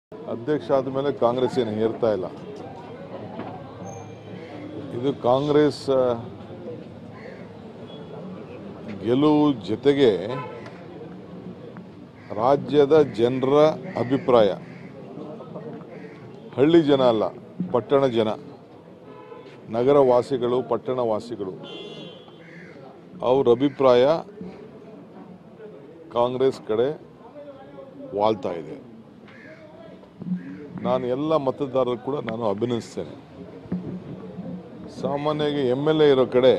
ಅಧ್ಯಕ್ಷ ಆದಮೇಲೆ ಕಾಂಗ್ರೆಸ್ ಏನು ಹೇರ್ತಾ ಇಲ್ಲ ಇದು ಕಾಂಗ್ರೆಸ್ ಆ, ಗೆಲುವು ಜೊತೆಗೆ ರಾಜ್ಯದ ಜನರ ಅಭಿಪ್ರಾಯ ಹಳ್ಳಿ ಜನ ಅಲ್ಲ ಪಟ್ಟಣ ಜನ ನಗರ ವಾಸಿಗಳು ಪಟ್ಟಣ ವಾಸಿಗಳು ಅವ್ರ ಅಭಿಪ್ರಾಯ ಕಾಂಗ್ರೆಸ್ ಕಡೆ ವಾಲ್ತಾ ಇದೆ ನಾನು ಎಲ್ಲ ಮತದಾರರು ಕೂಡ ನಾನು ಅಭಿನಂದಿಸ್ತೇನೆ ಸಾಮಾನ್ಯವಾಗಿ ಎಮ್ ಎಲ್ ಎ ಇರೋ ಕಡೆ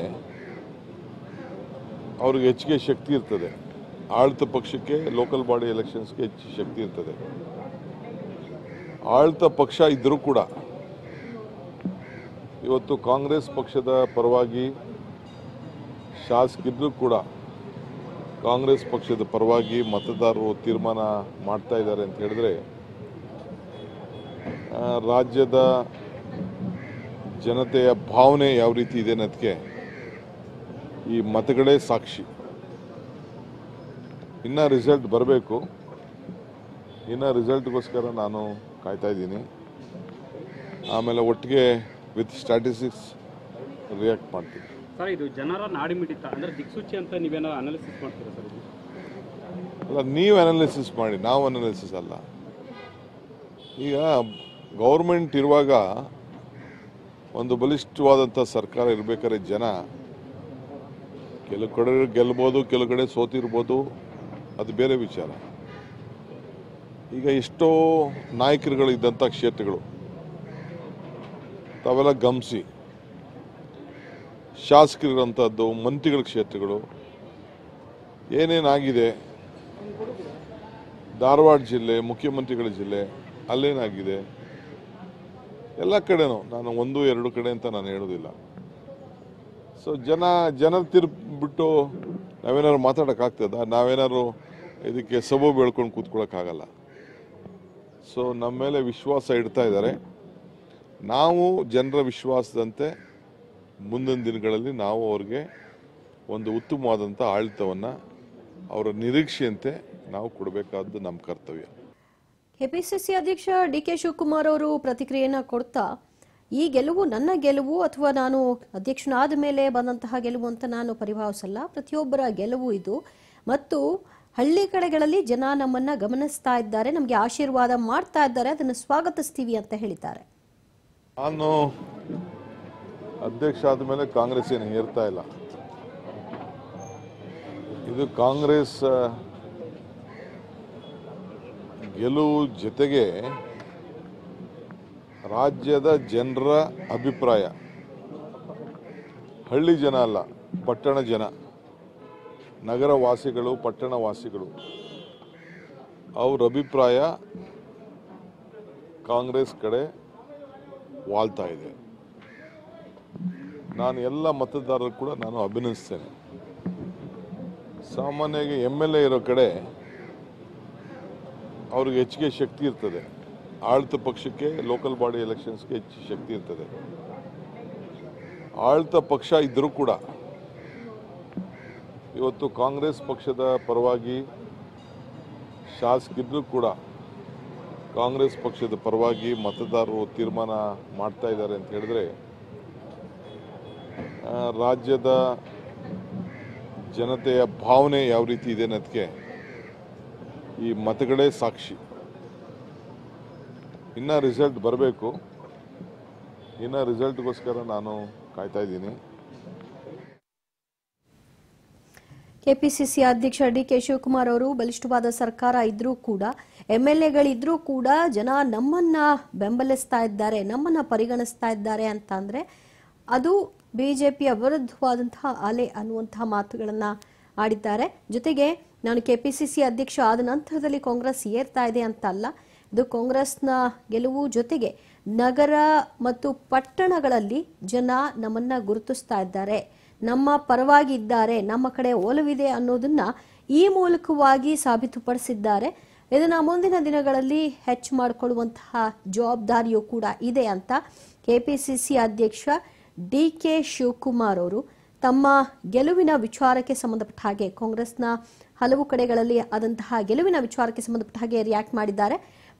ಅವ್ರಿಗೆ ಹೆಚ್ಚಿಗೆ ಶಕ್ತಿ ಇರ್ತದೆ ಆಳ್ತ ಪಕ್ಷಕ್ಕೆ ಲೋಕಲ್ ಬಾಡಿ ಎಲೆಕ್ಷನ್ಸ್ಗೆ ಹೆಚ್ಚು ಶಕ್ತಿ ಇರ್ತದೆ ಆಳ್ತ ಪಕ್ಷ ಇದ್ದರೂ ಕೂಡ ಇವತ್ತು ಕಾಂಗ್ರೆಸ್ ಪಕ್ಷದ ಪರವಾಗಿ ಶಾಸಕಿದ್ರು ಕೂಡ ಕಾಂಗ್ರೆಸ್ ಪಕ್ಷದ ಪರವಾಗಿ ಮತದಾರರು ತೀರ್ಮಾನ ಮಾಡ್ತಾ ಇದ್ದಾರೆ ಅಂತ ಹೇಳಿದ್ರೆ ಆ, ರಾಜ್ಯದ ಜನತೆಯ ಭಾವನೆ ಯಾವ ರೀತಿ ಇದೆ ಅನ್ನೋದಕ್ಕೆ ಈ ಮತಗಳೇ ಸಾಕ್ಷಿ ಇನ್ನು ರಿಸಲ್ಟ್ ಬರಬೇಕು ಇನ್ನು ರಿಸಲ್ಟ್ಗೋಸ್ಕರ ನಾನು ಕಾಯ್ತಾ ಇದ್ದೀನಿ ಆಮೇಲೆ ಒಟ್ಟಿಗೆ ವಿತ್ ಸ್ಟ್ಯಾಟಿಸ್ಟಿಕ್ಸ್ ರಿಯಾಕ್ಟ್ ಮಾಡ್ತೀನಿ ಸರ್ ಇದು ಜನರ ನಾಡಿ ಮಿಡಿತ ಅಂದ್ರೆ ದಿಕ್ಸೂಚಿ ಅಂತ ನೀವೇನೋ ಅನಾಲಿಸಿಸ್ ಮಾಡ್ತೀರಾ ಸರ್ ಇದು ಅಲ್ಲ ನೀವು ಅನಾಲಿಸಿಸ್ ಮಾಡಿ ನಾವು ಅನಾಲಿಸಿಸ್ ಅಲ್ಲ ಈಗ ಗೌರ್ಮೆಂಟ್ ಇರುವಾಗ ಒಂದು ಬಲಿಷ್ಠವಾದಂಥ ಸರ್ಕಾರ ಇರಬೇಕಾದ್ರೆ ಜನ ಕೆಲವು ಕಡೆ ಗೆಲ್ಬೋದು ಕೆಲವು ಕಡೆ ಸೋತಿರ್ಬೋದು ಅದು ಬೇರೆ ವಿಚಾರ ಈಗ ಎಷ್ಟೋ ನಾಯಕರುಗಳು ಇದ್ದಂಥ ಕ್ಷೇತ್ರಗಳು ತಾವೆಲ್ಲ ಗಮನಿಸಿ ಶಾಸಕರಿರೋಂಥದ್ದು ಮಂತ್ರಿಗಳ ಕ್ಷೇತ್ರಗಳು ಏನೇನಾಗಿದೆ ಧಾರವಾಡ ಜಿಲ್ಲೆ ಮುಖ್ಯಮಂತ್ರಿಗಳ ಜಿಲ್ಲೆ ಅಲ್ಲೇನಾಗಿದೆ ಎಲ್ಲ ಕಡೆನೂ ನಾನು ಒಂದು ಎರಡು ಕಡೆ ಅಂತ ನಾನು ಹೇಳೋದಿಲ್ಲ ಸೊ ಜನ ಜನ ತಿರ್ಬಿಟ್ಟು ನಾವೇನಾದ್ರು ಮಾತಾಡೋಕ್ಕಾಗ್ತದ ನಾವೇನಾದ್ರು ಇದಕ್ಕೆ ಸಬು ಬೆಳ್ಕೊಂಡು ಕೂತ್ಕೊಳ್ಳೋಕ್ಕಾಗಲ್ಲ ಸೊ ನಮ್ಮ ಮೇಲೆ ವಿಶ್ವಾಸ ಇಡ್ತಾ ಇದ್ದಾರೆ ನಾವು ಜನರ ವಿಶ್ವಾಸದಂತೆ ಮುಂದಿನ ದಿನಗಳಲ್ಲಿ ನಾವು ಅವ್ರಿಗೆ ಒಂದು ಉತ್ತಮವಾದಂಥ ಆಡಳಿತವನ್ನು ಅವರ ನಿರೀಕ್ಷೆಯಂತೆ ನಾವು ಕೊಡಬೇಕಾದ್ದು ನಮ್ಮ ಕರ್ತವ್ಯ ಕೆಪಿಸಿಸಿ ಅಧ್ಯಕ್ಷ ಡಿ ಕೆ ಶಿವಕುಮಾರ್ ಅವರು ಪ್ರತಿಕ್ರಿಯೆಯನ್ನ ಕೊಡ್ತಾ ಈ ಗೆಲುವು ನನ್ನ ಗೆಲುವು ಅಥವಾ ನಾನು ಅಧ್ಯಕ್ಷನಾದ ಮೇಲೆ ಬಂದಂತಹ ಗೆಲುವು ಅಂತ ನಾನು ಪರಿಭಾವಿಸಲ್ಲ ಪ್ರತಿಯೊಬ್ಬರ ಗೆಲುವು ಇದು ಮತ್ತು ಹಳ್ಳಿ ಕಡೆಗಳಲ್ಲಿ ಜನ ನಮ್ಮನ್ನ ಗಮನಿಸ್ತಾ ಇದ್ದಾರೆ ನಮಗೆ ಆಶೀರ್ವಾದ ಮಾಡ್ತಾ ಇದ್ದಾರೆ ಅದನ್ನು ಸ್ವಾಗತಿಸ್ತೀವಿ ಅಂತ ಹೇಳಿದ್ದಾರೆ ನಾನು ಅಧ್ಯಕ್ಷ ಆದಮೇಲೆ ಕಾಂಗ್ರೆಸ್ ಏನು ಹೇರ್ತಾ ಇಲ್ಲ ಇದು ಕಾಂಗ್ರೆಸ್ ಆ, ಗೆಲುವು ಜೊತೆಗೆ ರಾಜ್ಯದ ಜನರ ಅಭಿಪ್ರಾಯ ಹಳ್ಳಿ ಜನ ಅಲ್ಲ ಪಟ್ಟಣ ಜನ ನಗರ ವಾಸಿಗಳು ಪಟ್ಟಣ ವಾಸಿಗಳು ಅವ್ರ ಅಭಿಪ್ರಾಯ ಕಾಂಗ್ರೆಸ್ ಕಡೆ ವಾಲ್ತಾ ಇದೆ ನಾನು ಎಲ್ಲ ಮತದಾರರು ಕೂಡ ನಾನು ಅಭಿನಂದಿಸ್ತೇನೆ ಸಾಮಾನ್ಯವಾಗಿ ಎಮ್ ಎಲ್ ಎ ಇರೋ ಕಡೆ ಅವ್ರಿಗೆ ಹೆಚ್ಚಿಗೆ ಶಕ್ತಿ ಇರ್ತದೆ ಆಳ್ತ ಪಕ್ಷಕ್ಕೆ ಲೋಕಲ್ ಬಾಡಿ ಎಲೆಕ್ಷನ್ಸ್ಗೆ ಹೆಚ್ಚು ಶಕ್ತಿ ಇರ್ತದೆ ಆಳ್ತ ಪಕ್ಷ ಇದ್ದರೂ ಕೂಡ ಇವತ್ತು ಕಾಂಗ್ರೆಸ್ ಪಕ್ಷದ ಪರವಾಗಿ ಶಾಸಕಿದ್ರು ಕೂಡ ಕಾಂಗ್ರೆಸ್ ಪಕ್ಷದ ಪರವಾಗಿ ಮತದಾರರು ತೀರ್ಮಾನ ಮಾಡ್ತಾ ಇದ್ದಾರೆ ಅಂತ ಹೇಳಿದ್ರೆ ಆ, ರಾಜ್ಯದ ಜನತೆಯ ಭಾವನೆ ಯಾವ ರೀತಿ ಇದೆ ಅನ್ನೋದಕ್ಕೆ ಈ ಮತಗಳೇ ಸಾಕ್ಷಿ ಇನ್ನು ರಿಸಲ್ಟ್ ಬರಬೇಕು ಇನ್ನು ರಿಸಲ್ಟ್ಗೋಸ್ಕರ ನಾನು ಕಾಯ್ತಾ ಇದ್ದೀನಿ ಕೆಪಿಸಿಸಿ ಅಧ್ಯಕ್ಷ ಡಿ ಕೆ ಶಿವಕುಮಾರ್ ಅವರು ಬಲಿಷ್ಠವಾದ ಸರ್ಕಾರ ಇದ್ರೂ ಕೂಡ ಎಂ ಎಲ್ ಎಗಳಿದ್ರೂ ಕೂಡ ಜನ ನಮ್ಮನ್ನ ಬೆಂಬಲಿಸ್ತಾ ಇದ್ದಾರೆ ನಮ್ಮನ್ನ ಪರಿಗಣಿಸ್ತಾ ಇದ್ದಾರೆ ಅಂತ ಅಂದ್ರೆ ಅದು ಬಿಜೆಪಿಯ ವಿರುದ್ಧವಾದಂತಹ ಅಲೆ ಅನ್ನುವಂತಹ ಮಾತುಗಳನ್ನ ಆಡಿದ್ದಾರೆ ಜೊತೆಗೆ ನಾನು ಕೆಪಿಸಿಸಿ ಅಧ್ಯಕ್ಷ ಆದ ನಂತರದಲ್ಲಿ ಕಾಂಗ್ರೆಸ್ ಏರ್ತಾ ಇದೆ ಅಂತ ಅಲ್ಲ ಇದು ಕಾಂಗ್ರೆಸ್ನ ಗೆಲುವು ಜೊತೆಗೆ ನಗರ ಮತ್ತು ಪಟ್ಟಣಗಳಲ್ಲಿ ಜನ ನಮ್ಮನ್ನ ಗುರುತಿಸ್ತಾ ಇದ್ದಾರೆ ನಮ್ಮ ಪರವಾಗಿ ಇದ್ದಾರೆ ನಮ್ಮ ಕಡೆ ಒಲವಿದೆ ಅನ್ನೋದನ್ನ ಈ ಮೂಲಕವಾಗಿ ಸಾಬೀತುಪಡಿಸಿದ್ದಾರೆ ಇದನ್ನ ಮುಂದಿನ ದಿನಗಳಲ್ಲಿ ಹೆಚ್ಚು ಮಾಡಿಕೊಳ್ಳುವಂತಹ ಜವಾಬ್ದಾರಿಯೂ ಕೂಡ ಇದೆ ಅಂತ ಕೆಪಿಸಿಸಿ ಅಧ್ಯಕ್ಷ ಡಿ ಕೆ ಶಿವಕುಮಾರ್ ಅವರು ತಮ್ಮ ಗೆಲುವಿನ ವಿಚಾರಕ್ಕೆ ಸಂಬಂಧಪಟ್ಟ ಹಾಗೆ ಕಾಂಗ್ರೆಸ್ನ ಹಲವು ಕಡೆಗಳಲ್ಲಿ ಆದಂತಹ ಗೆಲುವಿನ ವಿಚಾರಕ್ಕೆ ಸಂಬಂಧಪಟ್ಟ ಹಾಗೆ ರಿಯಾಕ್ಟ್ ಮಾಡಿದ್ದಾರೆ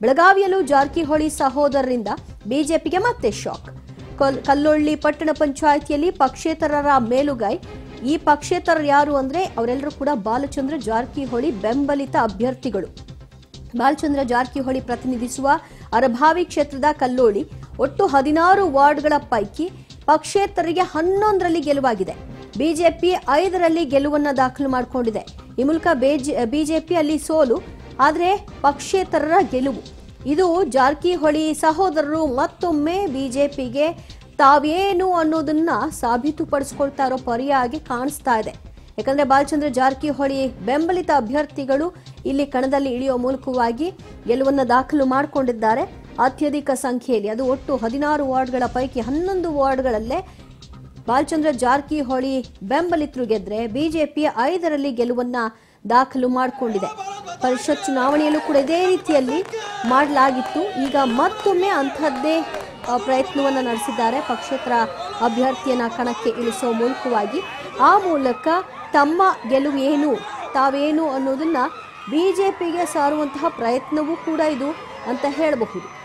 ಬೆಳಗಾವಿಯಲ್ಲೂ ಜಾರಕಿಹೊಳಿ ಸಹೋದರರಿಂದ ಬಿಜೆಪಿಗೆ ಮತ್ತೆ ಶಾಕ್ ಕಲ್- ಕಲ್ಲೊಳ್ಳಿ ಪಟ್ಟಣ ಪಂಚಾಯಿತಿಯಲ್ಲಿ ಪಕ್ಷೇತರರ ಮೇಲುಗೈ ಈ ಪಕ್ಷೇತರರು ಯಾರು ಅಂದ್ರೆ ಅವರೆಲ್ಲರೂ ಕೂಡ ಬಾಲಚಂದ್ರ ಜಾರಕಿಹೊಳಿ ಬೆಂಬಲಿತ ಅಭ್ಯರ್ಥಿಗಳು ಬಾಲಚಂದ್ರ ಜಾರಕಿಹೊಳಿ ಪ್ರತಿನಿಧಿಸುವ ಅರಭಾವಿ ಕ್ಷೇತ್ರದ ಕಲ್ಲೋಳಿ ಒಟ್ಟು ಹದಿನಾರು ವಾರ್ಡ್ಗಳ ಪೈಕಿ ಪಕ್ಷೇತರರಿಗೆ ಹನ್ನೊಂದರಲ್ಲಿ ಗೆಲುವಾಗಿದೆ ಬಿಜೆಪಿ ಐದರಲ್ಲಿ ಗೆಲುವನ್ನ ದಾಖಲು ಮಾಡಿಕೊಂಡಿದೆ ಈ ಮೂಲಕ ಬಿಜೆಪಿ ಅಲ್ಲಿ ಸೋಲು ಆದರೆ ಪಕ್ಷೇತರರ ಗೆಲುವು ಇದು ಜಾರಕಿಹೊಳಿ ಸಹೋದರರು ಮತ್ತೊಮ್ಮೆ ಬಿಜೆಪಿಗೆ ತಾವೇನು ಅನ್ನೋದನ್ನ ಸಾಬೀತುಪಡಿಸ್ಕೊಳ್ತಾ ಇರೋ ಪರಿಯಾಗಿ ಕಾಣಿಸ್ತಾ ಇದೆ ಯಾಕಂದ್ರೆ ಬಾಲಚಂದ್ರ ಜಾರಕಿಹೊಳಿ ಬೆಂಬಲಿತ ಅಭ್ಯರ್ಥಿಗಳು ಇಲ್ಲಿ ಕಣದಲ್ಲಿ ಇಳಿಯುವ ಮೂಲಕವಾಗಿ ಗೆಲುವನ್ನು ದಾಖಲು ಮಾಡಿಕೊಂಡಿದ್ದಾರೆ ಅತ್ಯಧಿಕ ಸಂಖ್ಯೆಯಲ್ಲಿ ಅದು ಒಟ್ಟು ಹದಿನಾರು ವಾರ್ಡ್ಗಳ ಪೈಕಿ ಹನ್ನೊಂದು ವಾರ್ಡ್ಗಳಲ್ಲೇ ಬಾಲಚಂದ್ರ ಜಾರಕಿಹೊಳಿ ಬೆಂಬಲಿತರು ಗೆದ್ರೆ ಬಿಜೆಪಿ ಐದರಲ್ಲಿ ಗೆಲುವನ್ನ ದಾಖಲು ಮಾಡಿಕೊಂಡಿದೆ ಪರಿಷತ್ ಚುನಾವಣೆಯಲ್ಲೂ ಕೂಡ ಇದೇ ರೀತಿಯಲ್ಲಿ ಮಾಡಲಾಗಿತ್ತು ಈಗ ಮತ್ತೊಮ್ಮೆ ಅಂಥದ್ದೇ ಆ, ಪ್ರಯತ್ನವನ್ನ ನಡೆಸಿದ್ದಾರೆ ಪಕ್ಷೇತರ ಅಭ್ಯರ್ಥಿಯನ್ನ ಕಣಕ್ಕೆ ಇಳಿಸುವ ಮೂಲಕವಾಗಿ ಆ ಮೂಲಕ ತಮ್ಮ ಗೆಲುವು ಏನು ತಾವೇನು ಅನ್ನೋದನ್ನ ಬಿಜೆಪಿಗೆ ಸಾರುವಂತಹ ಪ್ರಯತ್ನವೂ ಕೂಡ ಇದು ಅಂತ ಹೇಳಬಹುದು